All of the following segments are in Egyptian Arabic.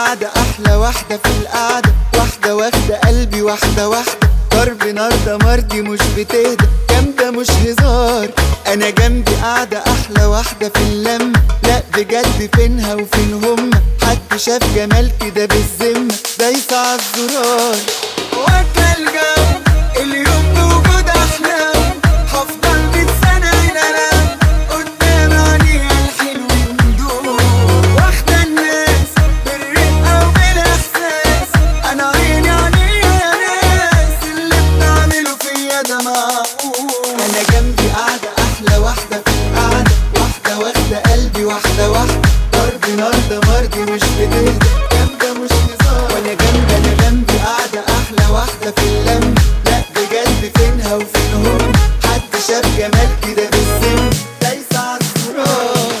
قاعدة أحلى واحدة في القعدة واحدة واخدة قلبي واحدة واحدة ضرب نار ده مرضي مش بتهدى جامدة مش هزار أنا جنبي قاعدة أحلى واحدة في اللمة لا بجد فينها وفين هما حد شاف جمال كده بالذمة دايسة عالزرار واكلة الجو اليوم بوجود أحلام هفضل مية سنة ينام قدام عينيها الحلوين دول واخدة الناس بالرقة وبالإحساس أنا عيني عليها يا ناس اللي بتعمله فيا ده معقول أنا جنبي قاعدة أحلى واحدة في القعدة واحدة واخدة قلبي واحدة واحدة ضرب نار ده مرضي مش بتهدى جامدة مش هزار وأنا جنبي أنا جنبي قاعدة أحلى واحدة في اللم لا بجد فينها وفين هم حد شاف جمال كده بالسن دايسة عالزرار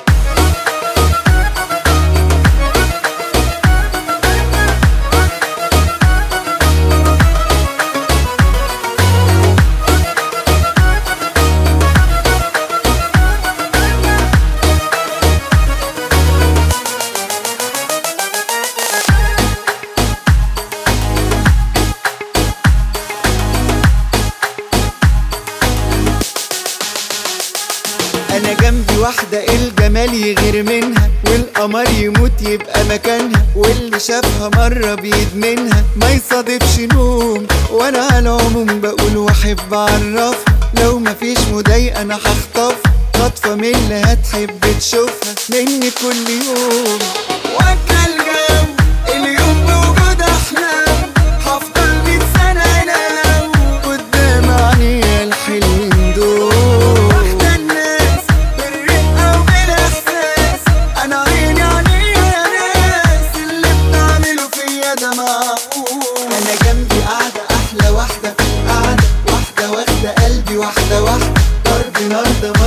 انا جنبي واحدة الجمال يغير منها والقمر يموت يبقى مكانها واللي شافها مرة بيدمنها ما يصادفش نوم وانا على العموم بقول واحب اعرفها لو مفيش مضايقة انا هخطفها خطفة من اللي هتحب تشوفها مني كل يوم واكلة الجو اليوم بوجود احلام هفضل مية سنة انام قدام عينيا الحلوين دول واخدة الناس بالرقة وبالإحساس أنا عيني عليها يا ناس اللي بتعمله فيا ده معقول أنا جنبي قاعدة أحلى واحدة في القعدة واحدة واخدة قلبي واحدة واحدة ضرب نار ده